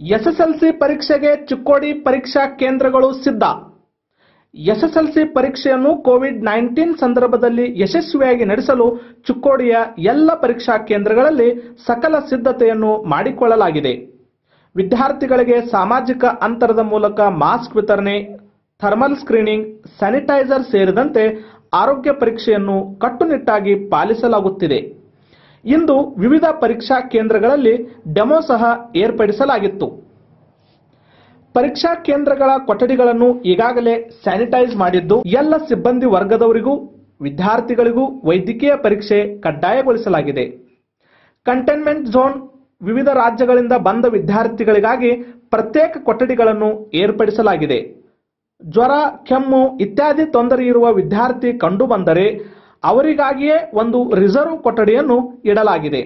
SSLC ಪರೀಕ್ಷೆಗೆ ಚಿಕ್ಕೋಡಿ ಪರೀಕ್ಷಾ ಕೇಂದ್ರಗಳು ಸಿದ್ಧ ಎಸ್ಎಸ್ಎಲ್ಸಿ ಪರೀಕ್ಷೆಯನ್ನು ಕೋವಿಡ್ ನೈನ್ಟೀನ್ ಸಂದರ್ಭದಲ್ಲಿ ಯಶಸ್ವಿಯಾಗಿ ನಡೆಸಲು ಚಿಕ್ಕೋಡಿಯ ಎಲ್ಲ ಪರೀಕ್ಷಾ ಕೇಂದ್ರಗಳಲ್ಲಿ ಸಕಲ ಸಿದ್ಧತೆಯನ್ನು ಮಾಡಿಕೊಳ್ಳಲಾಗಿದೆ ವಿದ್ಯಾರ್ಥಿಗಳಿಗೆ ಸಾಮಾಜಿಕ ಅಂತರದ ಮೂಲಕ ಮಾಸ್ಕ್ ವಿತರಣೆ ಥರ್ಮಲ್ ಸ್ಕ್ರೀನಿಂಗ್ ಸ್ಯಾನಿಟೈಸರ್ ಸೇರಿದಂತೆ ಆರೋಗ್ಯ ಪರೀಕ್ಷೆಯನ್ನು ಕಟ್ಟುನಿಟ್ಟಾಗಿ ಪಾಲಿಸಲಾಗುತ್ತಿದೆ ಇಂದು ವಿವಿಧ ಪರೀಕ್ಷಾ ಕೇಂದ್ರಗಳಲ್ಲಿ ಡೆಮೋ ಸಹ ಏರ್ಪಡಿಸಲಾಗಿತ್ತು ಪರೀಕ್ಷಾ ಕೇಂದ್ರಗಳ ಕೊಠಡಿಗಳನ್ನು ಈಗಾಗಲೇ ಸ್ಯಾನಿಟೈಸ್ ಮಾಡಿದ್ದು ಎಲ್ಲ ಸಿಬ್ಬಂದಿ ವರ್ಗದವರಿಗೂ ವಿದ್ಯಾರ್ಥಿಗಳಿಗೂ ವೈದ್ಯಕೀಯ ಪರೀಕ್ಷೆ ಕಡ್ಡಾಯಗೊಳಿಸಲಾಗಿದೆ ಕಂಟೈನ್ಮೆಂಟ್ ಝೋನ್ ವಿವಿಧ ರಾಜ್ಯಗಳಿಂದ ಬಂದ ವಿದ್ಯಾರ್ಥಿಗಳಿಗಾಗಿ ಪ್ರತ್ಯೇಕ ಕೊಠಡಿಗಳನ್ನು ಏರ್ಪಡಿಸಲಾಗಿದೆ ಜ್ವರ ಕೆಮ್ಮು ಇತ್ಯಾದಿ ತೊಂದರೆ ಇರುವ ವಿದ್ಯಾರ್ಥಿ ಕಂಡುಬಂದರೆ ಅವರಿಗಾಗಿಯೇ ಒಂದು ರಿಸರ್ವ್ ಕೊಠಡಿಯನ್ನು ಇಡಲಾಗಿದೆ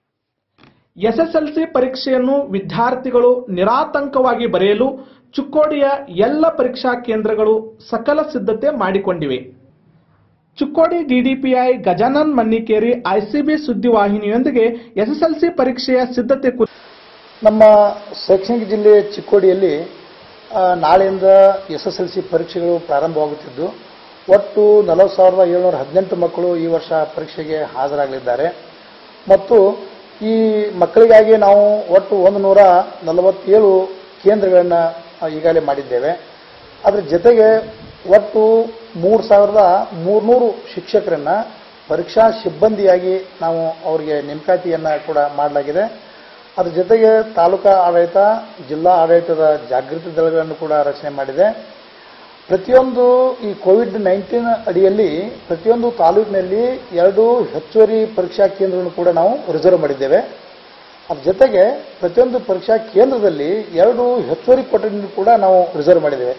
ಎಸ್ಎಸ್ಎಲ್ಸಿ ಪರೀಕ್ಷೆಯನ್ನು ವಿದ್ಯಾರ್ಥಿಗಳು ನಿರಾತಂಕವಾಗಿ ಬರೆಯಲು ಚಿಕ್ಕೋಡಿಯ ಎಲ್ಲ ಪರೀಕ್ಷಾ ಕೇಂದ್ರಗಳು ಸಕಲ ಸಿದ್ಧತೆ ಮಾಡಿಕೊಂಡಿವೆ ಚಿಕ್ಕೋಡಿ ಡಿಡಿಪಿಐ ಗಜಾನನ್ ಮನ್ನಿಕೇರಿ ಐಸಿಬಿ ಸುದ್ದಿವಾಹಿನಿಯೊಂದಿಗೆ ಎಸ್ಎಸ್ಎಲ್ಸಿ ಪರೀಕ್ಷೆಯ ಸಿದ್ಧತೆ ಕುರಿತು ನಮ್ಮ ಶೈಕ್ಷಣಿಕ ಜಿಲ್ಲೆ ಚಿಕ್ಕೋಡಿಯಲ್ಲಿ ಆ, ನಾಳೆಯಿಂದ ಎಸ್ ಎಸ್ ಎಲ್ ಸಿ ಪರೀಕ್ಷೆಗಳು ಪ್ರಾರಂಭವಾಗುತ್ತಿದ್ದು ಒಟ್ಟು ನಲವತ್ತು ಸಾವಿರದ ಏಳ್ನೂರ ಹದಿನೆಂಟು ಮಕ್ಕಳು ಈ ವರ್ಷ ಪರೀಕ್ಷೆಗೆ ಹಾಜರಾಗಲಿದ್ದಾರೆ ಮತ್ತು ಈ ಮಕ್ಕಳಿಗಾಗಿ ನಾವು ಒಟ್ಟು ಒಂದು ನೂರ ನಲವತ್ತೇಳು ಕೇಂದ್ರಗಳನ್ನು ಈಗಾಗಲೇ ಮಾಡಿದ್ದೇವೆ ಅದರ ಜೊತೆಗೆ ಒಟ್ಟು ಮೂರು ಸಾವಿರದ ಮೂರ್ನೂರು ಶಿಕ್ಷಕರನ್ನ ಪರೀಕ್ಷಾ ಸಿಬ್ಬಂದಿಯಾಗಿ ನಾವು ಅವರಿಗೆ ನೇಮಕಾತಿಯನ್ನು ಕೂಡ ಮಾಡಲಾಗಿದೆ ಅದ್ರ ಜೊತೆಗೆ ತಾಲೂಕಾ ಆಡಳಿತ ಜಿಲ್ಲಾ ಆಡಳಿತದ ಜಾಗೃತಿ ದಳಗಳನ್ನು ಕೂಡ ರಚನೆ ಮಾಡಿದೆ ಪ್ರತಿಯೊಂದು ಈ ಕೋವಿಡ್ ನೈನ್ಟೀನ್ ಅಡಿಯಲ್ಲಿ ಪ್ರತಿಯೊಂದು ತಾಲೂಕಿನಲ್ಲಿ ಎರಡು ಹೆಚ್ಚುವರಿ ಪರೀಕ್ಷಾ ಕೇಂದ್ರಗಳನ್ನು ಕೂಡ ನಾವು ರಿಸರ್ವ್ ಮಾಡಿದ್ದೇವೆ ಅದ್ರ ಜೊತೆಗೆ ಪ್ರತಿಯೊಂದು ಪರೀಕ್ಷಾ ಕೇಂದ್ರದಲ್ಲಿ ಎರಡು ಹೆಚ್ಚುವರಿ ಕೊಠಡಿಯನ್ನು ಕೂಡ ನಾವು ರಿಸರ್ವ್ ಮಾಡಿದ್ದೇವೆ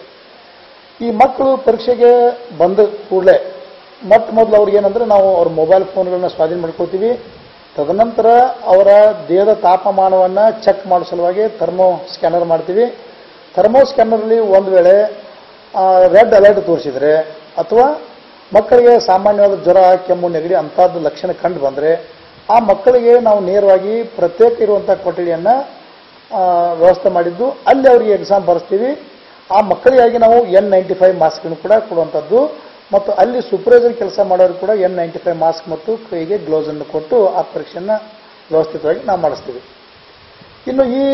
ಈ ಮಕ್ಕಳು ಪರೀಕ್ಷೆಗೆ ಬಂದ ಕೂಡಲೇ ಮೊಟ್ಟ ಮೊದಲು ಅವ್ರಿಗೆ ಏನಂದ್ರೆ ನಾವು ಅವ್ರ ಮೊಬೈಲ್ ಫೋನ್ಗಳನ್ನ ಸ್ವಾಧೀನ ಮಾಡ್ಕೋತೀವಿ ತದನಂತರ ಅವರ ದೇಹದ ತಾಪಮಾನವನ್ನು ಚೆಕ್ ಮಾಡೋ ಸಲುವಾಗಿ ಥರ್ಮೋ ಸ್ಕ್ಯಾನರ್ ಮಾಡ್ತೀವಿ ಥರ್ಮೋ ಸ್ಕ್ಯಾನರ್ಲಿ ಒಂದು ವೇಳೆ ರೆಡ್ ಅಲರ್ಟ್ ತೋರಿಸಿದ್ರೆ ಅಥವಾ ಮಕ್ಕಳಿಗೆ ಸಾಮಾನ್ಯವಾದ ಜ್ವರ ಕೆಮ್ಮು ನೆಗಡಿ ಅಂಥದ್ದು ಲಕ್ಷಣ ಕಂಡು ಬಂದರೆ ಆ ಮಕ್ಕಳಿಗೆ ನಾವು ನೇರವಾಗಿ ಪ್ರತ್ಯೇಕ ಇರುವಂಥ ಕೊಠಡಿಯನ್ನು ವ್ಯವಸ್ಥೆ ಮಾಡಿದ್ದು ಅಲ್ಲಿ ಅವರಿಗೆ ಎಕ್ಸಾಮ್ ಬರೆಸ್ತೀವಿ ಆ ಮಕ್ಕಳಿಗಾಗಿ ನಾವು ಎನ್ ನೈಂಟಿ ಫೈವ್ ಮಾಸ್ಕ್ಗಳನ್ನು ಕೂಡ ಕೊಡುವಂಥದ್ದು ಮತ್ತು ಅಲ್ಲಿ ಸೂಪರ್ವೈಸರ್ ಕೆಲಸ ಮಾಡೋರು ಕೂಡ ಎನ್ ನೈಂಟಿ ಫೈವ್ ಮಾಸ್ಕ್ ಮತ್ತು ಕೈಗೆ ಗ್ಲೌಸ್ ಅನ್ನು ಕೊಟ್ಟು ಆ ಪರೀಕ್ಷೆಯನ್ನು ವ್ಯವಸ್ಥಿತವಾಗಿ ನಾವು ಮಾಡಿಸ್ತೀವಿ ಇನ್ನು ಈ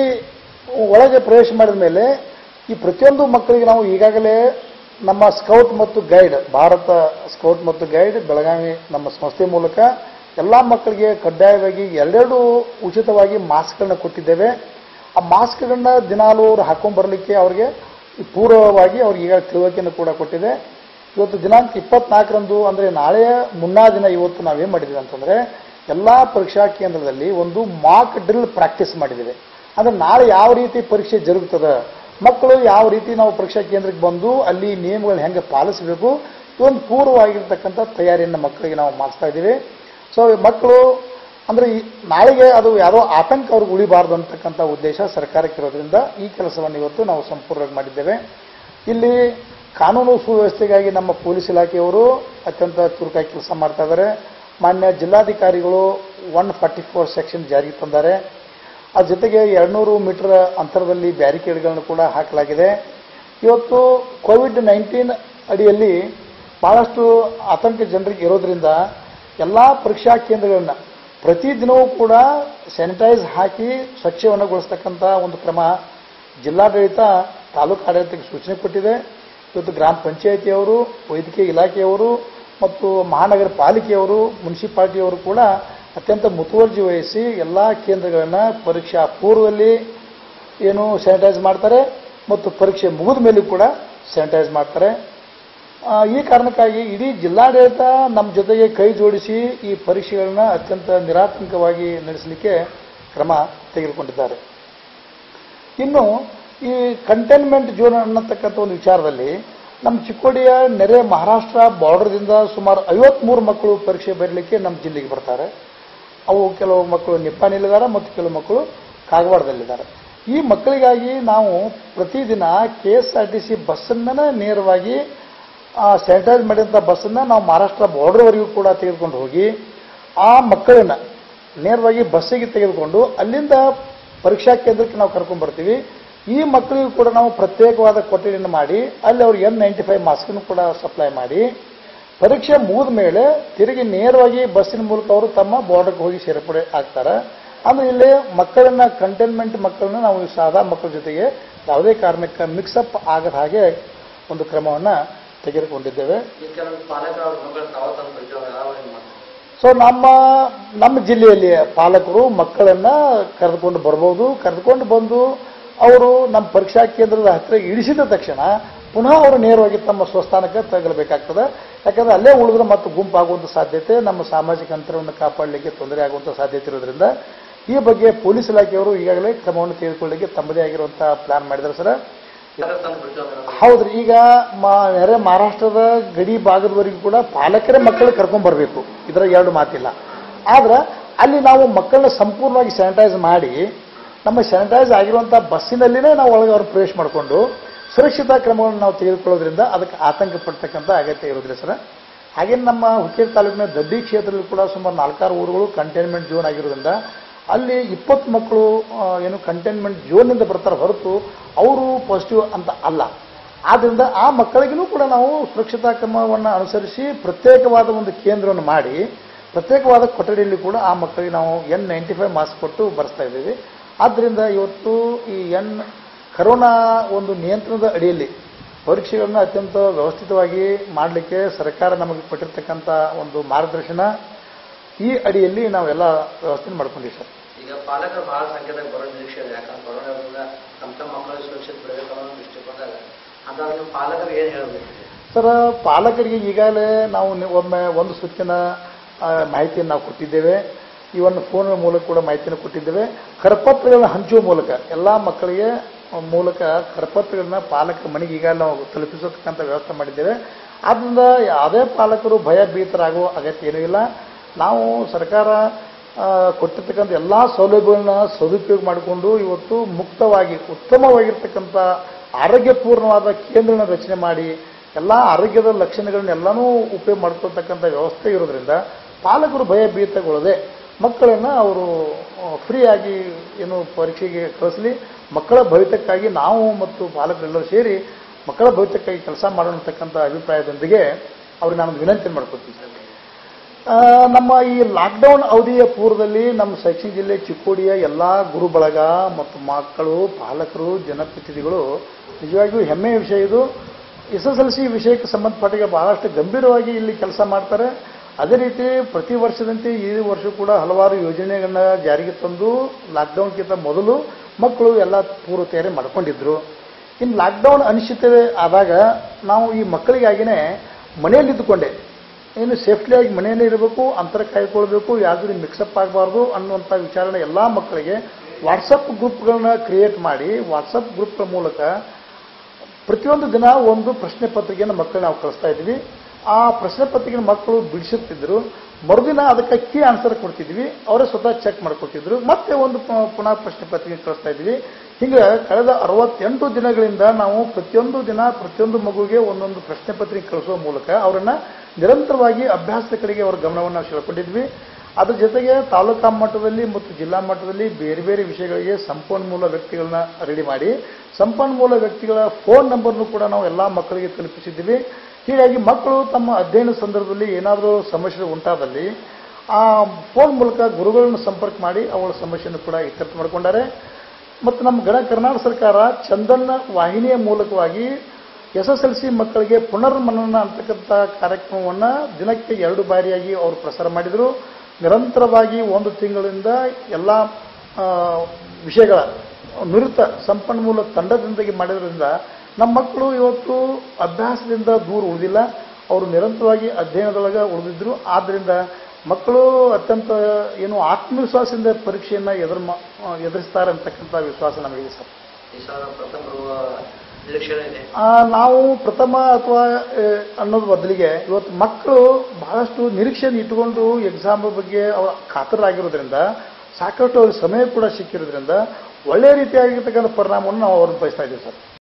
ಒಳಗೆ ಪ್ರವೇಶ ಮಾಡಿದ ಮೇಲೆ ಈ ಪ್ರತಿಯೊಂದು ಮಕ್ಕಳಿಗೆ ನಾವು ಈಗಾಗಲೇ ನಮ್ಮ ಸ್ಕೌಟ್ ಮತ್ತು ಗೈಡ್ ಭಾರತ ಸ್ಕೌಟ್ ಮತ್ತು ಗೈಡ್ ಬೆಳಗಾವಿ ನಮ್ಮ ಸಂಸ್ಥೆ ಮೂಲಕ ಎಲ್ಲ ಮಕ್ಕಳಿಗೆ ಕಡ್ಡಾಯವಾಗಿ ಎರಡೆರಡು ಉಚಿತವಾಗಿ ಮಾಸ್ಕ್ಗಳನ್ನ ಕೊಟ್ಟಿದ್ದೇವೆ ಆ ಮಾಸ್ಕ್ಗಳನ್ನ ದಿನಾಲು ಅವ್ರು ಹಾಕೊಂಡ್ ಬರಲಿಕ್ಕೆ ಅವ್ರಿಗೆ ಪೂರ್ವವಾಗಿ ಅವ್ರಿಗೆ ಈಗ ತಿಳುವಳಿಕೆಯನ್ನು ಕೂಡ ಕೊಟ್ಟಿದೆ ಇವತ್ತು ದಿನಾಂಕ ಇಪ್ಪತ್ನಾಲ್ಕರಂದು ಅಂದರೆ ನಾಳೆಯ ಮುನ್ನಾ ದಿನ ಇವತ್ತು ನಾವೇನು ಮಾಡಿದ್ವಿ ಅಂತಂದ್ರೆ ಎಲ್ಲ ಪರೀಕ್ಷಾ ಕೇಂದ್ರದಲ್ಲಿ ಒಂದು ಮಾಕ್ ಡ್ರಿಲ್ ಪ್ರಾಕ್ಟೀಸ್ ಮಾಡಿದ್ದೇವೆ ಅಂದ್ರೆ ನಾಳೆ ಯಾವ ರೀತಿ ಪರೀಕ್ಷೆ ಜರುಗುತ್ತದೆ ಮಕ್ಕಳು ಯಾವ ರೀತಿ ನಾವು ಪರೀಕ್ಷಾ ಕೇಂದ್ರಕ್ಕೆ ಬಂದು ಅಲ್ಲಿ ನಿಯಮಗಳನ್ನ ಹೆಂಗೆ ಪಾಲಿಸಬೇಕು ಇದೊಂದು ಪೂರ್ವವಾಗಿರ್ತಕ್ಕಂಥ ತಯಾರಿಯನ್ನು ಮಕ್ಕಳಿಗೆ ನಾವು ಮಾಡಿಸ್ತಾ ಇದ್ದೀವಿ ಸೊ ಮಕ್ಕಳು ಅಂದ್ರೆ ಈ ನಾಳೆಗೆ ಅದು ಯಾವುದೋ ಆತಂಕ ಅವ್ರಿಗೆ ಉಳಿಬಾರ್ದು ಅಂತಕ್ಕಂಥ ಉದ್ದೇಶ ಸರ್ಕಾರಕ್ಕಿರೋದ್ರಿಂದ ಈ ಕೆಲಸವನ್ನು ಇವತ್ತು ನಾವು ಸಂಪೂರ್ಣವಾಗಿ ಮಾಡಿದ್ದೇವೆ ಇಲ್ಲಿ ಕಾನೂನು ಸುವ್ಯವಸ್ಥೆಗಾಗಿ ನಮ್ಮ ಪೊಲೀಸ್ ಇಲಾಖೆಯವರು ಅತ್ಯಂತ ಚುರುಕಾಗಿ ಕೆಲಸ ಮಾಡ್ತಾ ಇದ್ದಾರೆ ಮಾನ್ಯ ಜಿಲ್ಲಾಧಿಕಾರಿಗಳು ಒನ್ ಫಾರ್ಟಿ ಫೋರ್ ಸೆಕ್ಷನ್ ಜಾರಿಗೆ ತಂದ್ದಾರೆ ಅದ್ರ ಜೊತೆಗೆ ಎರಡ್ನೂರು ಮೀಟರ್ ಅಂತರದಲ್ಲಿ ಬ್ಯಾರಿಕೇಡ್ಗಳನ್ನು ಕೂಡ ಹಾಕಲಾಗಿದೆ ಇವತ್ತು ಕೋವಿಡ್ ನೈನ್ಟೀನ್ ಅಡಿಯಲ್ಲಿ ಬಹಳಷ್ಟು ಆತಂಕ ಜನರಿಗೆ ಇರೋದ್ರಿಂದ ಎಲ್ಲ ಪರೀಕ್ಷಾ ಕೇಂದ್ರಗಳನ್ನ ಪ್ರತಿದಿನವೂ ಕೂಡ ಸ್ಯಾನಿಟೈಸ್ ಹಾಕಿ ಸ್ವಚ್ಛವನ್ನಗೊಳಿಸ್ತಕ್ಕಂಥ ಒಂದು ಕ್ರಮ ಜಿಲ್ಲಾಡಳಿತ ತಾಲೂಕು ಆಡಳಿತಕ್ಕೆ ಸೂಚನೆ ಕೊಟ್ಟಿದೆ ಇವತ್ತು ಗ್ರಾಮ ಪಂಚಾಯಿತಿಯವರು ವೈದ್ಯಕೀಯ ಇಲಾಖೆಯವರು ಮತ್ತು ಮಹಾನಗರ ಪಾಲಿಕೆಯವರು ಮುನ್ಸಿಪಾಲಿಟಿಯವರು ಕೂಡ ಅತ್ಯಂತ ಮುತುವರ್ಜಿ ವಹಿಸಿ ಎಲ್ಲ ಕೇಂದ್ರಗಳನ್ನು ಪರೀಕ್ಷಾ ಪೂರ್ವದಲ್ಲಿ ಏನು ಸ್ಯಾನಿಟೈಸ್ ಮಾಡ್ತಾರೆ ಮತ್ತು ಪರೀಕ್ಷೆ ಮುಗಿದ ಮೇಲೂ ಕೂಡ ಸ್ಯಾನಿಟೈಸ್ ಮಾಡ್ತಾರೆ ಆ, ಈ ಕಾರಣಕ್ಕಾಗಿ ಇಡೀ ಜಿಲ್ಲಾಡಳಿತ ನಮ್ಮ ಜೊತೆಗೆ ಕೈ ಜೋಡಿಸಿ ಈ ಪರೀಕ್ಷೆಗಳನ್ನ ಅತ್ಯಂತ ನಿರಾತಂಕವಾಗಿ ನಡೆಸಲಿಕ್ಕೆ ಕ್ರಮ ತೆಗೆದುಕೊಂಡಿದ್ದಾರೆ ಇನ್ನು ಈ ಕಂಟೈನ್ಮೆಂಟ್ ಝೋನ್ ಅನ್ನತಕ್ಕಂಥ ಒಂದು ವಿಚಾರದಲ್ಲಿ ನಮ್ಮ ಚಿಕ್ಕೋಡಿಯ ನೆರೆ ಮಹಾರಾಷ್ಟ್ರ ಬಾರ್ಡರ್ದಿಂದ ಸುಮಾರು ಐವತ್ಮೂರು ಮಕ್ಕಳು ಪರೀಕ್ಷೆ ಬರಲಿಕ್ಕೆ ನಮ್ಮ ಜಿಲ್ಲೆಗೆ ಬರ್ತಾರೆ ಅವು ಕೆಲವು ಮಕ್ಕಳು ನಿಪ್ಪಾಣಿಲಿದ್ದಾರೆ ಮತ್ತು ಕೆಲವು ಮಕ್ಕಳು ಕಾಗವಾಡದಲ್ಲಿದ್ದಾರೆ ಈ ಮಕ್ಕಳಿಗಾಗಿ ನಾವು ಪ್ರತಿದಿನ K S R T C ಬಸ್ಸನ್ನ ನೇರವಾಗಿ ಸ್ಯಾನಿಟೈಸ್ ಮಾಡಿದಂಥ ಬಸ್ಸನ್ನ ನಾವು ಮಹಾರಾಷ್ಟ್ರ ಬಾರ್ಡರ್ವರೆಗೂ ಕೂಡ ತೆಗೆದುಕೊಂಡು ಹೋಗಿ ಆ ಮಕ್ಕಳನ್ನ ನೇರವಾಗಿ ಬಸ್ಸಿಗೆ ತೆಗೆದುಕೊಂಡು ಅಲ್ಲಿಂದ ಪರೀಕ್ಷಾ ಕೇಂದ್ರಕ್ಕೆ ನಾವು ಕರ್ಕೊಂಡು ಬರ್ತೀವಿ ಈ ಮಕ್ಕಳಿಗೂ ಕೂಡ ನಾವು ಪ್ರತ್ಯೇಕವಾದ ಕೊಠಡಿಯನ್ನು ಮಾಡಿ ಅಲ್ಲಿ ಅವ್ರಿಗೆ ಎನ್ ನೈಂಟಿ ಫೈವ್ ಮಾಸ್ಕನ್ನು ಕೂಡ ಸಪ್ಲೈ ಮಾಡಿ ಪರೀಕ್ಷೆ ಮುಗಿದ ಮೇಲೆ ತಿರುಗಿ ನೇರವಾಗಿ ಬಸ್ಸಿನ ಮೂಲಕ ಅವರು ತಮ್ಮ ಬಾರ್ಡರ್ಗೆ ಹೋಗಿ ಸೇರ್ಪಡೆ ಆಗ್ತಾರೆ ಅಂದ್ರೆ ಇಲ್ಲಿ ಮಕ್ಕಳನ್ನ ಕಂಟೈನ್ಮೆಂಟ್ ಮಕ್ಕಳನ್ನ ನಾವು ಈ ಸಾದಾ ಮಕ್ಕಳ ಜೊತೆಗೆ ಯಾವುದೇ ಕಾರಣಕ್ಕೆ ಮಿಕ್ಸಪ್ ಆಗದ ಹಾಗೆ ಒಂದು ಕ್ರಮವನ್ನು ತೆಗೆದುಕೊಂಡಿದ್ದೇವೆ ಈ ಕೆಲವೊಂದು ಪಾಲಕರು ಅವ್ರ ಮಕ್ಕಳು ತಾವ ತಂದು ಬಿಟ್ಟು ಯಾವ ಏನ್ ಮಾಡ್ತಾರೆ ಸೊ ನಮ್ಮ ನಮ್ಮ ಜಿಲ್ಲೆಯಲ್ಲಿ ಪಾಲಕರು ಮಕ್ಕಳನ್ನ ಕರೆದುಕೊಂಡು ಬರ್ಬೋದು ಕರೆದುಕೊಂಡು ಬಂದು ಅವರು ನಮ್ಮ ಪರೀಕ್ಷಾ ಕೇಂದ್ರದ ಹತ್ತಿರ ಇಳಿಸಿದ ತಕ್ಷಣ ಪುನಃ ಅವರು ನೇರವಾಗಿ ತಮ್ಮ ಸ್ವಸ್ಥಾನಕ್ಕೆ ತಗಲಬೇಕಾಗ್ತದೆ ಯಾಕಂದ್ರೆ ಅಲ್ಲೇ ಉಳಿದ್ರೆ ಮತ್ತೆ ಗುಂಪಾಗುವಂಥ ಸಾಧ್ಯತೆ ನಮ್ಮ ಸಾಮಾಜಿಕ ಅಂತರವನ್ನು ಕಾಪಾಡಲಿಕ್ಕೆ ತೊಂದರೆ ಆಗುವಂಥ ಸಾಧ್ಯತೆ ಇರೋದ್ರಿಂದ ಈ ಬಗ್ಗೆ ಪೊಲೀಸ್ ಇಲಾಖೆಯವರು ಈಗಾಗಲೇ ಕ್ರಮವನ್ನು ತೆಗೆದುಕೊಳ್ಳಲಿಕ್ಕೆ ತಮ್ಮದೇ ಆಗಿರುವಂಥ ಪ್ಲಾನ್ ಮಾಡಿದ್ದಾರೆ ಸರ್ ಯಾರು ತಂದು ಬಿಟ್ಟು ಹೋಗ್ತಾರೆ? ಹೌದ್ರಿ ಈಗ ಮ- ನೆರೆ ಮಹಾರಾಷ್ಟ್ರದ ಗಡಿ ಭಾಗದವರೆಗೂ ಕೂಡ ಪಾಲಕರೇ ಮಕ್ಕಳು ಕರ್ಕೊಂಡ್ ಬರಬೇಕು ಇದರ ಎರಡು ಮಾತಿಲ್ಲ ಆದ್ರೆ ಅಲ್ಲಿ ನಾವು ಮಕ್ಕಳನ್ನ ಸಂಪೂರ್ಣವಾಗಿ ಸ್ಯಾನಿಟೈಸ್ ಮಾಡಿ ನಮ್ಮ ಸ್ಯಾನಿಟೈಸ್ ಆಗಿರುವಂಥ ಬಸ್ಸಿನಲ್ಲಿನೇ ನಾವು ಒಳಗೆ ಅವ್ರನ್ನ ಪ್ರವೇಶ ಮಾಡಿಕೊಂಡು ಸುರಕ್ಷಿತಾ ಕ್ರಮಗಳನ್ನು ನಾವು ತೆಗೆದುಕೊಳ್ಳೋದ್ರಿಂದ ಅದಕ್ಕೆ ಆತಂಕ ಪಡ್ತಕ್ಕಂಥ ಅಗತ್ಯ ಇರೋದಿಲ್ಲ ಸರ್ ಹಾಗೆ ನಮ್ಮ ಹುಕ್ಕೇರಿ ತಾಲೂಕಿನ ದಡ್ಡಿ ಕ್ಷೇತ್ರದಲ್ಲಿ ಕೂಡ ಸುಮಾರು ನಾಲ್ಕಾರು ಊರುಗಳು ಕಂಟೈನ್ಮೆಂಟ್ ಝೋನ್ ಆಗಿರೋದ್ರಿಂದ ಅಲ್ಲಿ ಇಪ್ಪತ್ತು ಮಕ್ಕಳು ಆ, ಏನು ಕಂಟೈನ್ಮೆಂಟ್ ಝೋನ್ನಿಂದ ಬರ್ತಾರೆ ಹೊರತು ಅವರು ಪಾಸಿಟಿವ್ ಅಂತ ಅಲ್ಲ ಆದ್ದರಿಂದ ಆ ಮಕ್ಕಳಿಗೂ ಕೂಡ ನಾವು ಸುರಕ್ಷತಾ ಕ್ರಮವನ್ನು ಅನುಸರಿಸಿ ಪ್ರತ್ಯೇಕವಾದ ಒಂದು ಕೇಂದ್ರವನ್ನು ಮಾಡಿ ಪ್ರತ್ಯೇಕವಾದ ಕೊಠಡಿಯಲ್ಲಿ ಕೂಡ ಆ ಮಕ್ಕಳಿಗೆ ನಾವು ಎನ್ ನೈಂಟಿ ಫೈವ್ ಮಾಸ್ಕ್ ಕೊಟ್ಟು ಬರೆಸ್ತಾ ಇದ್ದೀವಿ ಆದ್ದರಿಂದ ಇವತ್ತು ಈ ಎನ್ ಕರೋನಾ ಒಂದು ನಿಯಂತ್ರಣದ ಅಡಿಯಲ್ಲಿ ಪರೀಕ್ಷೆಗಳನ್ನ ಅತ್ಯಂತ ವ್ಯವಸ್ಥಿತವಾಗಿ ಮಾಡಲಿಕ್ಕೆ ಸರ್ಕಾರ ನಮಗೆ ಕೊಟ್ಟಿರ್ತಕ್ಕಂಥ ಒಂದು ಮಾರ್ಗದರ್ಶನ ಈ ಅಡಿಯಲ್ಲಿ ನಾವೆಲ್ಲ ವ್ಯವಸ್ಥೆ ಮಾಡ್ಕೊಂಡಿವಿ ಸರ್ ಈಗ ಪಾಲಕರು ಬಹಳ ಸಂಖ್ಯೆದಾಗ ಬರೋ ನಿರೀಕ್ಷೆ ಇದೆ ಯಾಕಂದ್ರೆ ಕೊರೋನಾದಿಂದ ತಮ್ಮ ತಮ್ಮ ಮಕ್ಕಳು ಸುರಕ್ಷಿತ ಬಿಡಬೇಕು ಅನ್ನೋ ದೃಷ್ಟಿಕೋನದಾಗ ಅದಾದ ನೀವು ಪಾಲಕರು ಏನು ಹೇಳಬೇಕು ಸರ್ ಪಾಲಕರಿಗೆ ಈಗಾಗಲೇ ನಾವು ನಿ- ಒಮ್ಮೆ ಒಂದು ಸುತ್ತಿನ ಆ, ಮಾಹಿತಿಯನ್ನು ನಾವು ಕೊಟ್ಟಿದ್ದೇವೆ ಈ ಒಂದು ಫೋನ್ ಮೂಲಕ ಕೂಡ ಮಾಹಿತಿಯನ್ನು ಕೊಟ್ಟಿದ್ದೇವೆ ಕರಪತ್ರಗಳನ್ನ ಹಂಚುವ ಮೂಲಕ ಎಲ್ಲ ಮಕ್ಕಳಿಗೆ ಮೂಲಕ ಕರಪತ್ರಗಳನ್ನ ಪಾಲಕರ ಮನೆಗೆ ಈಗಾಗಲೇ ನಾವು ತಲುಪಿಸತಕ್ಕಂಥ ವ್ಯವಸ್ಥೆ ಮಾಡಿದ್ದೇವೆ ಆದ್ದರಿಂದ ಯಾವುದೇ ಪಾಲಕರು ಭಯ ಭೀತರಾಗುವ ಅಗತ್ಯ ಏನೂ ಇಲ್ಲ ನಾವು ಸರ್ಕಾರ ಆ, ಕೊಟ್ಟಿರ್ತಕ್ಕಂಥ ಎಲ್ಲ ಸೌಲಭ್ಯಗಳನ್ನ ಸದುಪಯೋಗ ಮಾಡಿಕೊಂಡು ಇವತ್ತು ಮುಕ್ತವಾಗಿ ಉತ್ತಮವಾಗಿರ್ತಕ್ಕಂಥ ಆರೋಗ್ಯಪೂರ್ಣವಾದ ಕೇಂದ್ರನ ರಚನೆ ಮಾಡಿ ಎಲ್ಲ ಆರೋಗ್ಯದ ಲಕ್ಷಣಗಳನ್ನೆಲ್ಲನೂ ಉಪಯೋಗ ಮಾಡ್ಕೊಳ್ತಕ್ಕಂಥ ವ್ಯವಸ್ಥೆ ಇರೋದ್ರಿಂದ ಪಾಲಕರು ಭಯ ಭೀತಗೊಳ್ಳದೆ ಮಕ್ಕಳನ್ನು ಅವರು ಫ್ರೀಯಾಗಿ ಏನು ಪರೀಕ್ಷೆಗೆ ಕಳಿಸಲಿ ಮಕ್ಕಳ ಭವಿತಕ್ಕಾಗಿ ನಾವು ಮತ್ತು ಪಾಲಕರೆಲ್ಲರೂ ಸೇರಿ ಮಕ್ಕಳ ಭವಿತಕ್ಕಾಗಿ ಕೆಲಸ ಮಾಡೋಣ ಅಂತಕ್ಕಂಥ ಅಭಿಪ್ರಾಯದೊಂದಿಗೆ ಅವ್ರಿಗೆ ನಾನು ವಿನಂತಿ ಮಾಡ್ಕೊತೀನಿ ಸರ್ ಆ, ನಮ್ಮ ಈ ಲಾಕ್ಡೌನ್ ಅವಧಿಯ ಪೂರ್ವದಲ್ಲಿ ನಮ್ಮ ಶೈಕ್ಷಣಿಕ ಜಿಲ್ಲೆ ಚಿಕ್ಕೋಡಿಯ ಎಲ್ಲ ಗುರು ಬಳಗ ಮತ್ತು ಮಕ್ಕಳು ಪಾಲಕರು ಜನಪ್ರತಿನಿಧಿಗಳು ನಿಜವಾಗಿಯೂ ಹೆಮ್ಮೆಯ ವಿಷಯ ಇದು ಎಸ್ ಎಸ್ ಎಲ್ ಸಿ ವಿಷಯಕ್ಕೆ ಸಂಬಂಧಪಟ್ಟಿಗೆ ಬಹಳಷ್ಟು ಗಂಭೀರವಾಗಿ ಇಲ್ಲಿ ಕೆಲಸ ಮಾಡ್ತಾರೆ ಅದೇ ರೀತಿ ಪ್ರತಿ ವರ್ಷದಂತೆ ಈ ವರ್ಷ ಕೂಡ ಹಲವಾರು ಯೋಜನೆಗಳನ್ನ ಜಾರಿಗೆ ತಂದು ಲಾಕ್ಡೌನ್ಗಿಂತ ಮೊದಲು ಮಕ್ಕಳು ಎಲ್ಲ ಪೂರ್ವ ತಯಾರಿ ಮಾಡ್ಕೊಂಡಿದ್ರು ಇನ್ನು ಲಾಕ್ಡೌನ್ ಅನಿಶ್ಚಿತತೆ ಆದಾಗ ನಾವು ಈ ಮಕ್ಕಳಿಗಾಗಿನೇ ಮನೆಯಲ್ಲಿದ್ದುಕೊಂಡೆ ಏನು ಸೇಫ್ಟಿಯಾಗಿ ಮನೆಯಲ್ಲೇ ಇರಬೇಕು ಅಂತರ ಕಾಯ್ಕೊಳ್ಬೇಕು ಯಾವುದೇ ಮಿಕ್ಸಪ್ ಆಗಬಾರ್ದು ಅನ್ನುವಂಥ ವಿಚಾರಣೆ ಎಲ್ಲ ಮಕ್ಕಳಿಗೆ ವಾಟ್ಸಪ್ ಗ್ರೂಪ್ಗಳನ್ನ ಕ್ರಿಯೇಟ್ ಮಾಡಿ ವಾಟ್ಸಪ್ ಗ್ರೂಪ್ಗಳ ಮೂಲಕ ಪ್ರತಿಯೊಂದು ದಿನ ಒಂದು ಪ್ರಶ್ನೆ ಪತ್ರಿಕೆಯನ್ನು ಮಕ್ಕಳು ನಾವು ಕಳಿಸ್ತಾ ಇದ್ವಿ ಆ ಪ್ರಶ್ನೆ ಪತ್ರಿಕೆನ ಮಕ್ಕಳು ಬಿಡಿಸುತ್ತಿದ್ರು ಮರುದಿನ ಅದಕ್ಕೆ ಕೀ ಆನ್ಸರ್ ಕೊಡ್ತಿದ್ವಿ ಅವರೇ ಸ್ವತಃ ಚೆಕ್ ಮಾಡ್ಕೊತಿದ್ರು ಮತ್ತೆ ಒಂದು ಪ- ಪುನಃ ಪ್ರಶ್ನೆ ಪತ್ರಿಕೆ ಕಳಿಸ್ತಾ ಇದ್ವಿ ಹಿಂಗೆ ಕಳೆದ ಅರವತ್ತೆಂಟು ದಿನಗಳಿಂದ ನಾವು ಪ್ರತಿಯೊಂದು ದಿನ ಪ್ರತಿಯೊಂದು ಮಗುವಿಗೆ ಒಂದೊಂದು ಪ್ರಶ್ನೆ ಪತ್ರಿಕೆ ಕಳಿಸುವ ಮೂಲಕ ಅವರನ್ನ ನಿರಂತರವಾಗಿ ಅಭ್ಯಾಸದ ಕಡೆಗೆ ಅವರ ಗಮನವನ್ನು ನಾವು ಸೆಳ್ಕೊಂಡಿದ್ವಿ ಅದ್ರ ಜೊತೆಗೆ ತಾಲೂಕಾ ಮಟ್ಟದಲ್ಲಿ ಮತ್ತು ಜಿಲ್ಲಾ ಮಟ್ಟದಲ್ಲಿ ಬೇರೆ ಬೇರೆ ವಿಷಯಗಳಿಗೆ ಸಂಪನ್ಮೂಲ ವ್ಯಕ್ತಿಗಳನ್ನ ರೆಡಿ ಮಾಡಿ ಸಂಪನ್ಮೂಲ ವ್ಯಕ್ತಿಗಳ ಫೋನ್ ನಂಬರ್ನು ಕೂಡ ನಾವು ಎಲ್ಲ ಮಕ್ಕಳಿಗೆ ತಲುಪಿಸಿದ್ದೀವಿ ಹೀಗಾಗಿ ಮಕ್ಕಳು ತಮ್ಮ ಅಧ್ಯಯನ ಸಂದರ್ಭದಲ್ಲಿ ಏನಾದರೂ ಸಮಸ್ಯೆ ಉಂಟಾದಲ್ಲಿ ಆ ಫೋನ್ ಮೂಲಕ ಗುರುಗಳನ್ನು ಸಂಪರ್ಕ ಮಾಡಿ ಅವಳ ಸಮಸ್ಯೆಯನ್ನು ಕೂಡ ಇತ್ಯರ್ಥ ಮಾಡಿಕೊಂಡಾರೆ ಮತ್ತು ನಮ್ಮ ಗಣ ಕರ್ನಾಟಕ ಸರ್ಕಾರ ಚಂದನ್ ವಾಹಿನಿಯ ಮೂಲಕವಾಗಿ ಎಸ್ ಎಸ್ ಎಲ್ ಸಿ ಮಕ್ಕಳಿಗೆ ಪುನರ್ಮನನ ಅಂತಕ್ಕಂಥ ಕಾರ್ಯಕ್ರಮವನ್ನು ದಿನಕ್ಕೆ ಎರಡು ಬಾರಿಯಾಗಿ ಅವರು ಪ್ರಸಾರ ಮಾಡಿದರು ನಿರಂತರವಾಗಿ ಒಂದು ತಿಂಗಳಿಂದ ಎಲ್ಲ ಆ, ವಿಷಯಗಳ ನುರಿತ ಸಂಪನ್ಮೂಲ ತಂಡದಿಂದಾಗಿ ಮಾಡಿದ್ರಿಂದ ನಮ್ಮ ಮಕ್ಕಳು ಇವತ್ತು ಅಭ್ಯಾಸದಿಂದ ದೂರ ಉಳಿದಿಲ್ಲ ಅವರು ನಿರಂತರವಾಗಿ ಅಧ್ಯಯನದೊಳಗೆ ಉಳಿದಿದ್ರು ಆದ್ದರಿಂದ ಮಕ್ಕಳು ಅತ್ಯಂತ ಏನು ಆತ್ಮವಿಶ್ವಾಸದಿಂದ ಪರೀಕ್ಷೆಯನ್ನು ಎದುರು ಮಾ- ಎದುರಿಸ್ತಾರೆ ಅಂತಕ್ಕಂಥ ವಿಶ್ವಾಸ ನಮಗಿದೆ ಸರ್ ಈ ಸಲ ಪ್ರಥಮ ಬರುವ ನಿರೀಕ್ಷೆ ಇದೆ ಆ, ನಾವು ಪ್ರಥಮ ಅಥವಾ ಆ, ಅನ್ನೋದು ಬದಲಿಗೆ ಇವತ್ತು ಮಕ್ಕಳು ಬಹಳಷ್ಟು ನಿರೀಕ್ಷೆಯನ್ನು ಇಟ್ಟುಕೊಂಡು ಎಕ್ಸಾಮ್ ಬಗ್ಗೆ ಅವರ ಕಾತರಾಗಿರೋದ್ರಿಂದ ಸಾಕಷ್ಟು ಅವ್ರಿಗೆ ಸಮಯ ಕೂಡ ಸಿಕ್ಕಿರೋದ್ರಿಂದ ಒಳ್ಳೆಯ ರೀತಿಯಾಗಿರ್ತಕ್ಕಂಥ ಪರಿಣಾಮವನ್ನು ನಾವು ಅವ್ರಿಗೆ ಬಯಸ್ತಾ ಇದ್ದೀವಿ ಸರ್